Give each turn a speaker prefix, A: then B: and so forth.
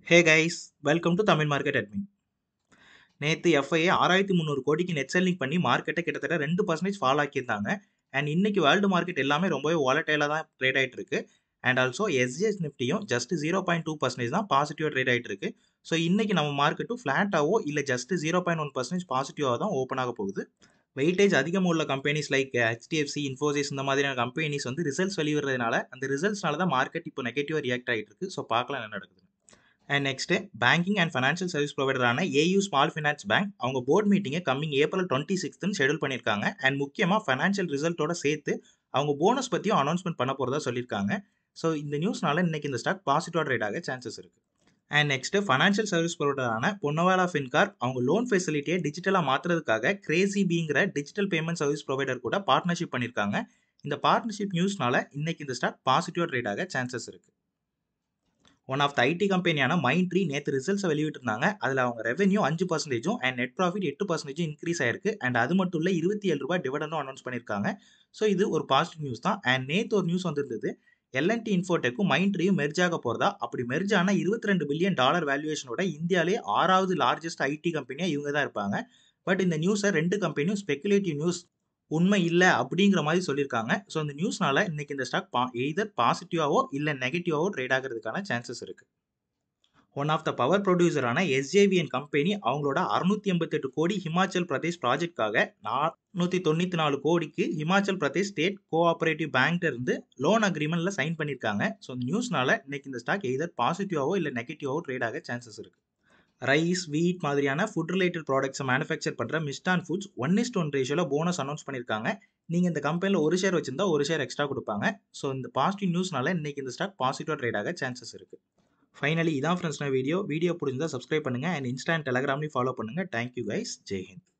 A: hey guys welcome to Tamil market admin நேற்று FIA ஆறாயிரத்தி முந்நூறு கோடிக்கு நெட் செல்லிங் பண்ணி மார்க்கெட்டை கிட்டத்தட்ட ரெண்டு பர்சன்டேஜ் ஃபால் ஆக்கியிருந்தாங்க அண்ட் இன்னைக்கு வேர்ல்டு மார்க்கெட் எல்லாமே ரொம்பவே வாலட்டைலாக தான் ட்ரேட் ஆகிட்டு இருக்கு அண்ட் ஆல்சோ எஸ்ஜிஎஸ் நிஃப்டியும் just zero point two percentage தான் பாசிட்டிவாக ட்ரேட் ஆகிட்டு இருக்கு ஸோ இன்னைக்கு நம்ம மார்க்கெட்டும் ஃப்ளாட்டாவோ இல்லை just zero point one percentage பாசிட்டிவாக தான் ஓப்பன் ஆக போகுது வெயிட்டேஜ் அதிகமாக உள்ள கம்பெனிஸ் லைக் ஹெச்டிஎஃப்சி இன்ஃபோசிஸ் இந்த மாதிரியான கம்பெனிஸ் வந்து ரிசல்ட்ஸ் வெளியிடுறதுனால அந்த ரிசல்ட்ஸ்னால தான் மார்க்கெட் இப்போ நெகட்டிவாக ரியாக்ட் ஆகிட்டு இருக்கு ஸோ பார்க்கலாம் என்ன நடக்குது and next banking and financial service ப்ரொவைடரான ஏயூ ஸ்மால் ஃபினான்ஸ் பேங்க் அவங்க போர்ட் மீட்டிங்கை கம்மிங் ஏப்ரல் டுவெண்ட்டி சிக்ஸ்த்துன்னு ஷெடியூல் பண்ணியிருக்காங்க அண்ட் முக்கியமாக ஃபைனான்ஷியல் ரிசல்ட்டோட சேர்த்து அவங்க போனஸ் பற்றியும் அனௌன்ஸ்மெண்ட் பண்ண போகிறதா சொல்லியிருக்காங்க ஸோ இந்த நியூஸ்னால இன்னைக்கு இந்த ஸ்டாக் பாசிட்டிவாக ட்ரேட் ஆக சான்சஸ் இருக்குது அண்ட் நெக்ஸ்ட் ஃபைனான்ஷியல் சர்வீஸ் ப்ரொவைடரான பொன்னவாலா ஃபின்கார் அவங்க லோன் ஃபெசிலிட்டியை டிஜிட்டலாக மாற்றுறதுக்காக கிரேசி பிங்கிற டிஜிட்டல் பேமெண்ட் சர்வீஸ் ப்ரொவைடர் கூட பார்ட்னர்ஷிப் பண்ணியிருக்காங்க இந்த பார்ட்னர்ஷிப் நியூஸ்னால இன்னைக்கு இந்த ஸ்டாக் பாசிட்டிவாக ட்ரேட் ஆக சான்சஸ் இருக்குது ஒன் ஆஃப் த ஐடி கம்பெனியான மைண்ட் ட்ரீ நேற்று ரிசல்ட்ஸை வெளியிட்டிருந்தாங்க அதில் அவங்க ரெவன்யூ அஞ்சு பர்சன்டேஜும் அண்ட் நெட் ப்ராஃபிட் எட்டு பர்சன்டேஜும் இன்க்ரீஸ் ஆயிருக்கு அண்ட் அது மட்டும் இல்லை இருபத்தி ஏழு ரூபாய் டிவிடனும் அனௌன்ஸ் பண்ணியிருக்காங்க ஸோ இது ஒரு பாசிட்டிவ் நியூஸ் தான் அண்ட் நேற்று ஒரு நியூஸ் வந்திருந்தது எல்என்டி இன்ஃபோடெக்கும் மைண்ட் ட்ரீயும் மெர்ஜ் ஆக போகிறதா அப்படி மெர்ஜ் ஆனால் இருபத்தி ரெண்டு பில்லியன் டாலர் வேல்யூவேஷனோட இந்தியாவிலே ஆறாவது லார்ஜஸ்ட் ஐடி கம்பெனியாக இவங்க தான் இருப்பாங்க பட் இந்த நியூஸை ரெண்டு கம்பெனியும் ஸ்பெகுலேட்டிவ் நியூஸ் உண்மை இல்லை அப்படிங்கிற மாதிரி சொல்லியிருக்காங்க ஸோ இந்த நியூஸ்னால இன்னைக்கு இந்த ஸ்டாக் பா எய்தர் பாசிட்டிவாவோ இல்லை நெகட்டிவாவோ ட்ரேட் ஆகிறதுக்கான சான்சஸ் இருக்குது ஒன் ஆஃப் த பவர் ப்ரொடியூசரான எஸ்ஜேவிஎன் கம்பெனி அவங்களோட அறுநூத்தி எண்பத்தெட்டு கோடி ஹிமாச்சல் பிரதேஷ் ப்ராஜெக்ட்காக நானூற்றி தொண்ணூற்றி நாலு கோடிக்கு ஹிமாச்சல் பிரதேஷ் ஸ்டேட் கோஆபரேட்டிவ் பேங்க்ல இருந்து லோன் அக்ரிமெண்ட்ல சைன் பண்ணியிருக்காங்க ஸோ இந்த நியூஸ்னால இன்னைக்கு இந்த ஸ்டாக் எய்தர் பாசிட்டிவாவோ இல்லை நெகட்டிவாவோ ட்ரேட் ஆக சான்சஸ் இருக்குது ரைஸ் வீட் மாதிரியான ஃபுட் ரிலேட்டட் ப்ராடக்ட்ஸை மேனுஃபேக்சர் பண்ணுற Mishtann foods one is one ரேஷியோவில் போனஸ் அனௌன்ஸ் பண்ணியிருக்காங்க நீங்கள் இந்த கம்பெனியில் ஒரு ஷேர் வச்சிருந்தா ஒரு ஷேர் எக்ஸ்ட்ரா கொடுப்பாங்க ஸோ இந்த பாசிட்டிவ் நியூஸ்னால இன்னைக்கு இந்த ஸ்டாக் பாசிட்டிவாக ட்ரேட் ஆக சான்சஸ் இருக்குது ஃபைனலி இதான் ஃப்ரெண்ட்ஸ் வீடியோ வீடியோ பிடிச்சிருந்தா சப்ஸ்கிரைப் பண்ணுங்கள் அண்ட் இன்ஸ்டா அண்ட் டெலகிராம்லையும் ஃபாலோ பண்ணுங்கள் தேங்க்யூ கைஸ் ஜெய்ஹிந்த்